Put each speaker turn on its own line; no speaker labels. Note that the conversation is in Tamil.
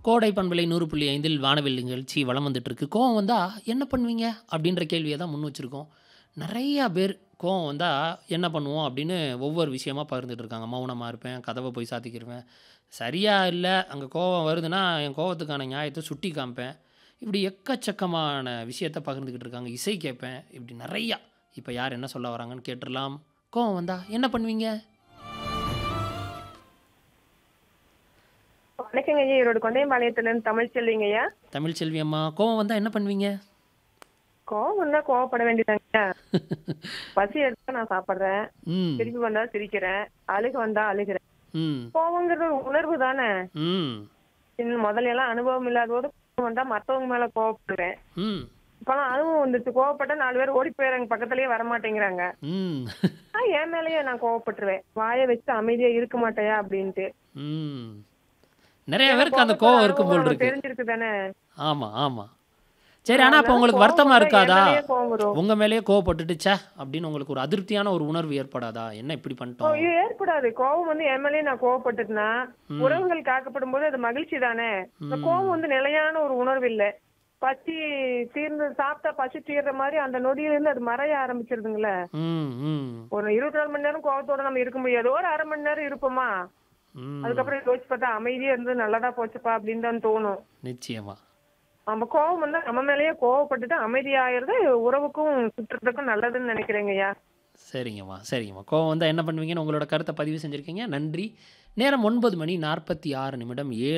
கோடை பண்பலை நூறு புள்ளி ஐந்தில் வானவில் நிகழ்ச்சி வலம் வந்துட்டு இருக்கு கோவம் வந்தா என்ன பண்ணுவீங்க அப்படின்ற கேள்வியை தான் முன் வச்சிருக்கோம் நிறையா பேர் கோவம் வந்தா என்ன பண்ணுவோம் அப்படின்னு ஒவ்வொரு விஷயமா பகிர்ந்துட்டு இருக்காங்க மௌனமாக இருப்பேன் கதவை போய் சாத்திக்கிருவேன் சரியா இல்லை அங்கே கோவம் வருதுன்னா என் கோவத்துக்கான நியாயத்தை சுட்டி காமிப்பேன் இப்படி எக்கச்சக்கமான விஷயத்த பகிர்ந்துக்கிட்டு இருக்காங்க இசை கேட்பேன் இப்படி நிறையா இப்போ யார் என்ன சொல்ல வராங்கன்னு கேட்டுடலாம் கோவம் வந்தா என்ன பண்ணுவீங்க
வணக்கங்க ஐயா ஈரோடு கொண்டையம்பாளையத்துல இருந்து தமிழ் செல்விங்க ஐயா
தமிழ் செல்வி அம்மா கோவம் வந்தா என்ன பண்ணுவீங்க
கோவம் வந்தா கோவப்பட வேண்டியதாங்க பசி எடுத்தா நான் சாப்பிடுறேன்
ம்
சிரிப்பு வந்தா சிரிக்கிறேன் அழுக வந்தா அழுகிறேன்
ம்
கோவங்கிறது ஒரு உணர்வு தானே
ம்
இன்னும் முதல்ல எல்லாம் அனுபவம் இல்லாதபோது கோவம் வந்தா மத்தவங்க மேல கோவப்படுவேன்
ம்
இப்பெல்லாம் அனுபவம் வந்துச்சு கோவப்பட்டா நாலு பேர் ஓடி போயிடுறாங்க பக்கத்துலயே வர மாட்டேங்கிறாங்க
ம்
ஆஹ் என் மேலயே நான் கோவப்பட்டுருவேன் வாயை வச்சு அமைதியா இருக்க மாட்டேயா அப்படின்ட்டு
ம் நிறைய பேருக்கு அந்த கோவம் இருக்கும் போல் இருக்கு
தெரிஞ்சிருக்கு தானே
ஆமா ஆமா சரி ஆனா அப்போ உங்களுக்கு வருத்தமா இருக்காதா
கோவம் வரும்
உங்க மேலேயே கோவப்பட்டுட்டு ச்சே அப்படின்னு உங்களுக்கு ஒரு அதிருப்தியான ஒரு உணர்வு ஏற்படாதா என்ன இப்படி
ஓ,
பண்ணிட்டோம்
இது ஏற்படாது கோவம் வந்து என் மேலயே நான் கோவப்பட்டுட்டுனா உறவுகள் காக்கப்படும் போது அது மகிழ்ச்சி தானே இந்த கோவம் வந்து நிலையான ஒரு உணர்வு இல்ல பசி தீர்ந்து சாப்பிட்டா பசி தீர்ற மாதிரி அந்த நொடியில இருந்து அது மறைய ஆரம்பிச்சிருதுங்களே
ம் ம்
ஒரு இருபத்தி நாலு மணி நேரம் கோவத்தோட நம்ம இருக்க முடியாது ஒரு அரை மணி நேரம் இருப்போமா
ம்
அதுக்கப்புறம் யோசிச்சு பார்த்தா அமைதியா இருந்து நல்லதா போச்சுப்பா அப்படின்னு தான் தோணும்
நிச்சயமா
நம்ம கோவம் வந்து நம்ம மேலயே கோவப்பட்டுட்டு அமைதியாகிறது உறவுக்கும் சுற்றுறதுக்கும் நல்லதுன்னு நினைக்கிறேங்க ஐயா
சரிங்கம்மா சரிங்கம்மா கோவம் வந்தால் என்ன பண்ணுவீங்கன்னு உங்களோட கருத்தை பதிவு செஞ்சுருக்கீங்க நன்றி நேரம் ஒன்பது மணி நாற்பத்தி ஆறு நிமிடம் ஏழு